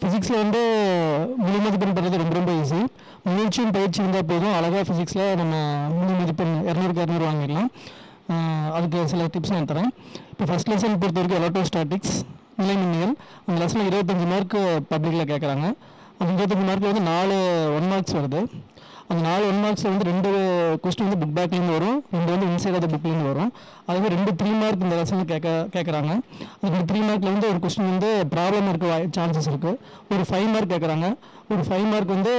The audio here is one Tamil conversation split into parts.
ஃபிசிக்ஸில் வந்து முழு மதிப்பெண் பெறது ரொம்ப ரொம்ப ஈஸி முயற்சியும் பயிற்சி இருந்தால் போதும் அழகாக ஃபிசிக்ஸில் நம்ம முழு மதிப்பெண் இரநூறுக்கு இரநூறு வாங்கிடலாம் ஆஹ் அதுக்கு சில டிப்ஸ் நான் தரேன் இப்போ ஃபஸ்ட் லெசன் பொறுத்த வரைக்கும் எலக்ட்ரோஸ்டாட்டிக்ஸ் நிலைமின்னியல் அந்த லெசனில் இருபத்தஞ்சி மார்க் பப்ளிக்கில் கேட்குறாங்க அந்த இருபத்தஞ்சி மார்க்கில் வந்து நாலு ஒன் மார்க்ஸ் வருது அந்த நாலு ஒன் மார்க்ஸில் வந்து ரெண்டு கொஸ்டின் வந்து புக் பேக்லேருந்து வரும் ரெண்டு வந்து இன்சைட் ஆஃப் த புக்லேருந்து வரும் அதுவே ரெண்டு த்ரீ மார்க் இந்த லெசனில் கேட்க கேட்குறாங்க அந்த த்ரீ மார்க்கில் வந்து ஒரு கொஸ்டின் வந்து ப்ராப்ளம் இருக்க சான்சஸ் இருக்குது ஒரு ஃபைவ் மார்க் கேட்குறாங்க ஒரு ஃபைவ் மார்க் வந்து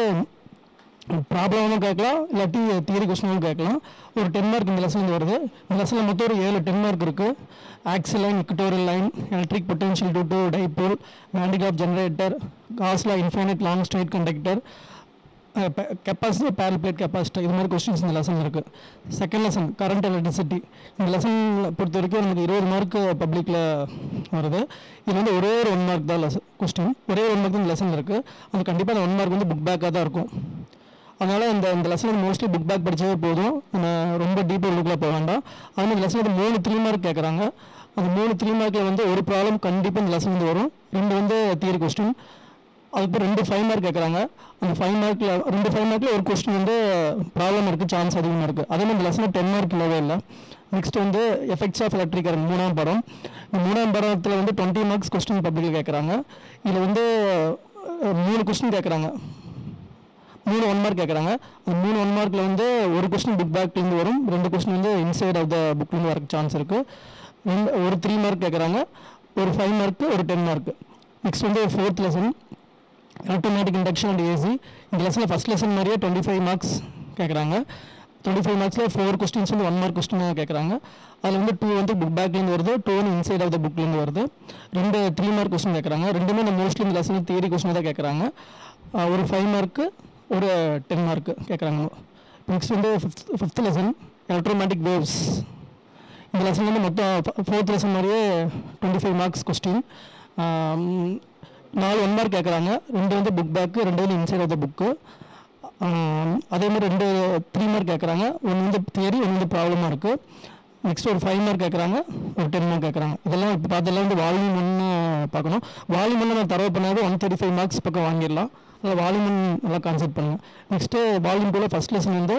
ப்ராப்ளமும் கேட்கலாம் இல்லாட்டி தியரி கொஸ்டினும் கேட்கலாம் ஒரு டென் மார்க் இந்த லெசனில் வருது இந்த லெசனில் மொத்தம் ஒரு ஏழு டென் மார்க் இருக்குது axial line equatorial line electric potential due to dipole Van de Graaff generator Gauss law infinite long straight conductor capacity parallel plate capacitor இது மாதிரி கொஸ்டின்ஸ் இந்த லெசன் இருக்குது செகண்ட் லெசன் கரண்ட் எலக்ட்ரிசிட்டி இந்த லெசன் பொறுத்த வரைக்கும் நமக்கு இருபது மார்க் பப்ளிக்கில் வருது இது வந்து ஒரே ஒரு ஒன் மார்க் தான் லெசன் கொஸ்டின் ஒரே ஒன் மார்க் தான் இந்த லெசன் இருக்குது அது கண்டிப்பாக அந்த ஒன் மார்க் வந்து புக் பேக்காக தான் இருக்கும் அதனால் இந்த இந்த லெசனுக்கு மோஸ்ட்லி புக் பேக் படித்தாவே போதும் நம்ம ரொம்ப டீப்பாக உள்ளுக்குள்ளே போக வேண்டாம் அது மாதிரி இந்த லெசனுக்கு மூணு த்ரீ மார்க் கேட்குறாங்க அந்த மூணு த்ரீ மார்க்கில் வந்து ஒரு ப்ராப்ளம் கண்டிப்பாக இந்த லெசன் வந்து வரும் ரெண்டு வந்து தியரி கொஸ்டின் அதுக்கப்புறம் ரெண்டு ஃபைவ் மார்க் கேட்குறாங்க அந்த ஃபைவ் மார்க்கில் ரெண்டு ஃபைவ் மார்க்கில் ஒரு கொஸ்டின் வந்து ப்ராப்ளம் இருக்குது சான்ஸ் அதிகமாக இருக்குது அதே மாதிரி இந்த லெசனில் டென் மார்க் இல்லவே இல்லை நெக்ஸ்ட் வந்து எஃபெக்ட்ஸ் ஆஃப் எலக்ட்ரிக் கரண்ட் மூணாம் படம் இந்த மூணாம் படத்தில் வந்து டுவெண்ட்டி மார்க்ஸ் கொஸ்டின் பப்ளிக்கில் கேட்குறாங்க இதில் வந்து அஹ், மூணு கொஸ்டின் கேட்குறாங்க மூணு ஒன் மார்க் கேட்குறாங்க அந்த மூணு ஒன் மார்க்கில் வந்து ஒரு கொஸ்டின் புக் பேக்லேருந்து வரும் ரெண்டு கொஸ்டின் வந்து இன்சைட் ஆஃப் த புக்லேருந்து வரக்கு சான்ஸ் இருக்குது ரெண்டு ஒரு த்ரீ மார்க் கேட்குறாங்க ஒரு ஃபைவ் மார்க்கு ஒரு டென் மார்க்கு நெக்ஸ்ட் வந்து fourth lesson automatic induction and AC இந்த லெசனில் ஃபஸ்ட் லெசன் மாதிரியே டுவெண்ட்டி ஃபைவ் மார்க்ஸ் கேட்குறாங்க டுவெண்ட்டி ஃபைவ் மார்க்ஸில் ஃபோர் கொஸ்டின்ஸ் வந்து ஒன் மார்க் கொஸ்டின் கேட்குறாங்க அதில் வந்து டூ வந்து புக் பேக்லேருந்து வருது டூ வந்து இன்சைட் ஆஃப் த புக்லேருந்து வருது ரெண்டு த்ரீ மார்க் கொஸ்டின் கேட்குறாங்க ரெண்டுமே இந்த மோஸ்ட்லி இந்த லெசனில் தியரி கொஸ்டின் தான் கேட்குறாங்க ஒரு ஃபைவ் மார்க்கு ஒரு டென் மார்க்கு கேட்குறாங்க நெக்ஸ்ட் வந்து fifth fifth lesson electromagnetic waves இந்த லெசன் வந்து மொத்தம் ஃபோர்த் லெசன் மாதிரியே டுவெண்ட்டி ஃபைவ் மார்க்ஸ் கொஸ்டின் நாலு ஒன் மார்க் கேட்குறாங்க ரெண்டு வந்து புக் பேக்கு ரெண்டு வந்து இன்சைட் ஆஃப் த புக்கு அதே மாதிரி ரெண்டு த்ரீ மார்க் கேட்குறாங்க ஒன்று வந்து தியரி ஒன்று வந்து ப்ராப்ளமாக இருக்குது நெக்ஸ்ட் ஒரு ஃபைவ் மார்க் கேட்குறாங்க ஒரு டென் மார்க் கேட்குறாங்க இதெல்லாம் இப்போ பார்த்தெல்லாம் வந்து வால்யூம் ஒன்று பார்க்கணும் வால்யூம் ஒன்று நான் தரவு பண்ணாது ஒன் தேர்ட்டி ஃபைவ் மார்க்ஸ் பக்கம் வாங்கிடலாம் அதில் வால்யூம் ஒன் நல்லா கான்செப்ட் பண்ணுங்கள் நெக்ஸ்ட்டு வால்யூம் டூவில் ஃபஸ்ட் லெசன் வந்து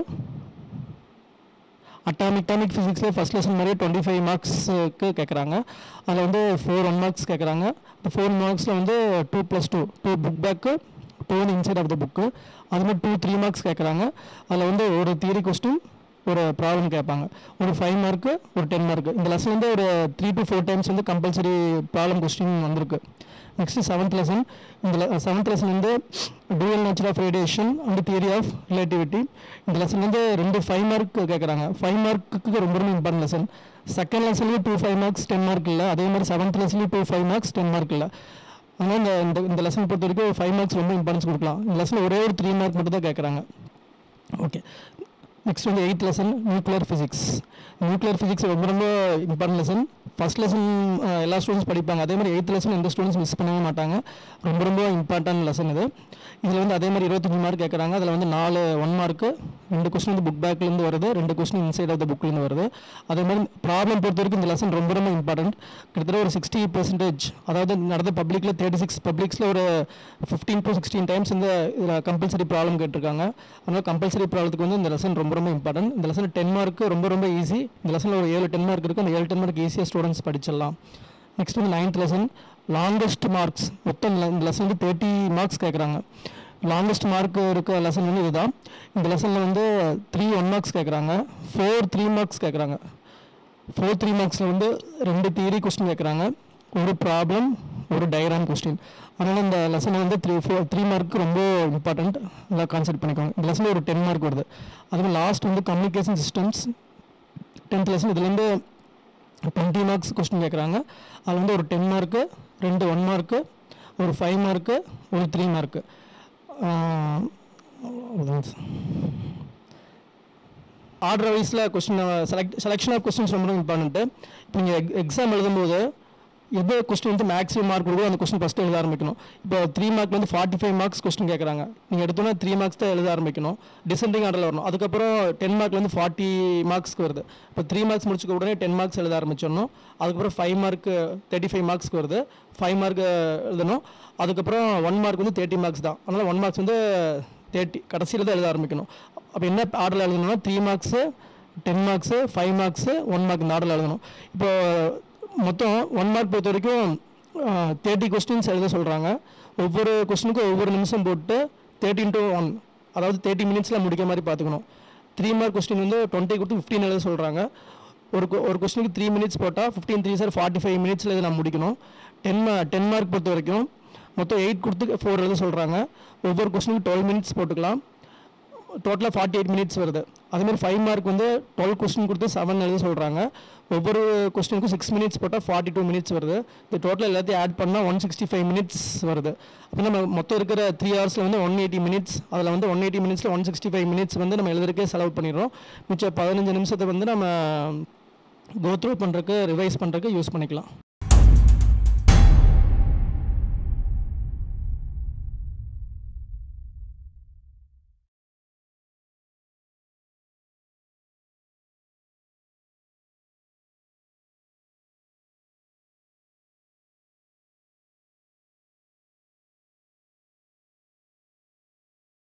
அட்டாமிக் டாமிக் ஃபிசிக்ஸில் ஃபஸ்ட் லெசன் மாதிரியே டுவெண்ட்டி ஃபைவ் மார்க்ஸுக்கு கேட்குறாங்க அதில் வந்து ஃபோர் ஒன் மார்க்ஸ் கேட்குறாங்க அந்த ஃபோர் மார்க்ஸில் வந்து two plus two two book back two வந்து இன்சைட் ஆஃப் த புக்கு அது மாதிரி டூ த்ரீ மார்க்ஸ் கேட்குறாங்க அதில் வந்து ஒரு தியரி கொஸ்டின் ஒரு ப்ராப்ளம் கேட்பாங்க ஒரு ஃபைவ் மார்க்கு ஒரு டென் மார்க்கு இந்த லெசன் வந்து ஒரு த்ரீ டு ஃபோர் டைம்ஸ் வந்து கம்பல்சரி ப்ராப்ளம் கொஸ்டின் வந்திருக்கு நெக்ஸ்ட் செவன்த் லெசன் இந்த செவன்த் லெசன் வந்து dual nature of radiation and theory of relativity இந்த லெசன் வந்து ரெண்டு ஃபைவ் மார்க் கேட்குறாங்க ஃபைவ் மார்க்குக்கு ரொம்ப ரொம்ப இம்பார்ட்டன்ட் லெசன் செகண்ட் லெசன்லேயும் two five marks ten mark இல்லை அதே மாதிரி செவன்த் லெசன்லேயும் two five marks ten mark இல்லை அதனால் இந்த இந்த இந்த லெசன் பொறுத்த வரைக்கும் ஃபைவ் மார்க்ஸ் ரொம்ப இம்பார்ட்டன்ஸ் கொடுக்கலாம் இந்த லெசனில் ஒரே ஒரு த்ரீ மார்க் மட்டும் தான் கேட்குறாங்க ஓகே நெக்ஸ்ட் வந்து eighth lesson nuclear physics nuclear physics ரொம்ப ரொம்ப இம்பார்ட்டன்ட் லெசன் ஃபஸ்ட் லெசன் எல்லா ஸ்டூடெண்ட்ஸ் படிப்பாங்க அதே மாதிரி எயித் லெசன் எந்த ஸ்டூடெண்ட்ஸ் மிஸ் பண்ணவே மாட்டாங்க ரொம்ப ரொம்ப இம்பார்ட்டன்ட் லெசன் இது இதில் வந்து அதே மாதிரி இருபத்தஞ்சு மார்க் கேட்குறாங்க அதில் வந்து நாலு ஒன் மார்க்கு ரெண்டு கொஸ்டின் வந்து புக் பேக்லேருந்து வருது ரெண்டு கொஸ்டின் இன்சைட் ஆஃப் த புக்லேருந்து வருது அதே மாதிரி ப்ராப்ளம் பொறுத்த வரைக்கும் இந்த லெசன் ரொம்ப ரொம்ப இம்பார்ட்டன்ட் கிட்டத்தட்ட ஒரு சிக்ஸ்டி பர்சன்டேஜ் அதாவது நடந்த பப்ளிக்கில் தேர்ட்டி சிக்ஸ் பப்ளிக்ஸில் ஒரு ஃபிஃப்டீன் டு சிக்ஸ்டீன் டைம்ஸ் இந்த இதில் கம்பல்சரி ப்ராப்ளம் கேட்டிருக்காங்க அதனால் கம்பல்சரி ப்ராப்ளத்துக்கு வந்து இந்த லெசன் ரொம்ப ரொம்ப இம்பார்ட்டன்ட் இந்த லெசன் டென் மார்க்கு ரொம்ப ரொம்ப ஈஸி இந்த லெசனில் ஒரு ஏழு டென் மார்க் இருக்குது அந்த ஏழு டென் மார்க் ஈஸியாக ஸ்டூடெண்ட்ஸ் படிச்சிடலாம் நெக்ஸ்ட் வந்து நைன்த் லெசன் லாங்கஸ்ட் மார்க்ஸ் மொத்தம் இந்த- இந்த லெசன் வந்து தேர்ட்டி மார்க்ஸ் கேட்குறாங்க லாங்கஸ்ட் மார்க் இருக்க லெசன் வந்து இதுதான் இந்த லெசனில் வந்து த்ரீ ஒன் மார்க்ஸ் கேட்குறாங்க ஃபோர் த்ரீ மார்க்ஸ் கேட்குறாங்க ஃபோர் த்ரீ மார்க்ஸில் வந்து ரெண்டு தியரி கொஸ்டின் கேட்குறாங்க ஒரு ப்ராப்ளம் ஒரு டயராம் கொஸ்டின் அதனால் இந்த லெசனை வந்து த்ரீ ஃபோர் த்ரீ மார்க் ரொம்ப இம்பார்ட்டண்ட் நல்லா கான்செப்ட் பண்ணிக்கோங்க இந்த லெசனில் ஒரு டென் மார்க் வருது அதுமாதிரி லாஸ்ட் வந்து கம்யூனிகேஷன் சிஸ்டம்ஸ் டென்த் லெசன் இதுலேருந்து டுவெண்ட்டி மார்க்ஸ் கொஸ்டின் கேட்குறாங்க அதில் வந்து ஒரு டென் மார்க்கு ரெண்டு ஒன் மார்க்கு ஒரு ஃபைவ் மார்க்கு ஒரு த்ரீ மார்க்கு ஆர்டர் வைஸில் question select selection of questions ரொம்ப இம்பார்ட்டன்ட்டு இப்போ நீங்கள் எக்ஸாம் எழுதும்போது எது கொஸ்டின் வந்து மேக்ஸிமம் மார்க் கொடுக்கோ அந்த கொஸ்டின் ஃபஸ்ட்டு எழுத ஆரம்பிக்கணும் இப்போ த்ரீ மார்க் வந்து ஃபார்ட்டி ஃபைவ் மார்க்ஸ் கொஸ்டின் கேட்குறாங்க நீங்கள் எடுத்தோன்னா த்ரீ மார்க்ஸ் தான் எழுத ஆரம்பிக்கணும் டிசெண்டிங் ஆர்டரில் வரணும் அதுக்கப்புறம் டென் மார்க்ல வந்து ஃபார்ட்டி மார்க்ஸ்க்கு வருது இப்போ த்ரீ மார்க்ஸ் முடிச்சுக்க உடனே டென் மார்க்ஸ் எழுத ஆரம்பிச்சிடணும் அதுக்கப்புறம் ஃபைவ் மார்க் தேர்ட்டி ஃபைவ் மார்க்ஸ்க்கு வருது ஃபைவ் மார்க் எழுதணும் அதுக்கப்புறம் ஒன் மார்க் வந்து தேர்ட்டி மார்க்ஸ் தான் அதனால் ஒன் மார்க்ஸ் வந்து தேர்ட்டி கடைசியில் தான் எழுத ஆரம்பிக்கணும் அப்போ என்ன ஆர்டரில் எழுதணும்னா three marks ten marks five marks one mark இந்த ஆர்டரில் எழுதணும் இப்போ மொத்தம் ஒன் மார்க் பொறுத்த வரைக்கும் தேர்ட்டி கொஸ்டின்ஸ் எழுத சொல்கிறாங்க ஒவ்வொரு கொஸ்டினுக்கும் ஒவ்வொரு நிமிஷம் போட்டு தேர்ட்டின் டு ஒன் அதாவது தேர்ட்டி மினிட்ஸில் முடிக்க மாதிரி பார்த்துக்கணும் த்ரீ மார்க் கொஸ்டின் வந்து டுவெண்ட்டி கொடுத்து ஃபிஃப்டீன் எழுத சொல்கிறாங்க ஒரு கொ- ஒரு கொஸ்டினுக்கு த்ரீ மினிட்ஸ் போட்டால் ஃபிஃப்டீன் த்ரீ சார் ஃபார்ட்டி ஃபைவ் மினிட்ஸில் இதை நான் முடிக்கணும் டென் டென் மார்க் பொறுத்த வரைக்கும் மொத்தம் எயிட் கொடுத்து ஃபோர் எழுத சொல்கிறாங்க ஒவ்வொரு கொஸ்டினுக்கு டுவெல் மினிட்ஸ் போட்டுக்கலாம் டோட்டலாக ஃபார்ட்டி எயிட் மினிட்ஸ் வருது அதேமாதிரி ஃபைவ் மார்க் வந்து டுவெல் கொஸ்டின் கொடுத்து செவன் எழுத சொல்கிறாங்க ஒவ்வொரு கொஸ்டினுக்கும் சிக்ஸ் மினிட்ஸ் போட்டால் ஃபார்ட்டி டூ மினிட்ஸ் வருது இது டோட்டல் எல்லாத்தையும் ஆட் பண்ணால் ஒன் சிக்ஸ்டி ஃபைவ் மினிட்ஸ் வருது அப்போ நம்ம மொத்தம் இருக்கிற த்ரீ ஹவர்ஸில் வந்து ஒன் எயிட்டி மினிட்ஸ் அதில் வந்து ஒன் எயிட்டி மினிட்ஸில் ஒன் சிக்ஸ்டி ஃபைவ் மினிட்ஸ் வந்து நம்ம எழுதுறதுக்கே செலவு பண்ணிடுறோம் மிச்சம் பதினஞ்சு நிமிஷத்தை வந்து நம்ம கோ த்ரூ பண்ணுறதுக்கு ரிவைஸ் பண்ணுறதுக்கு யூஸ் பண்ணிக்கலாம்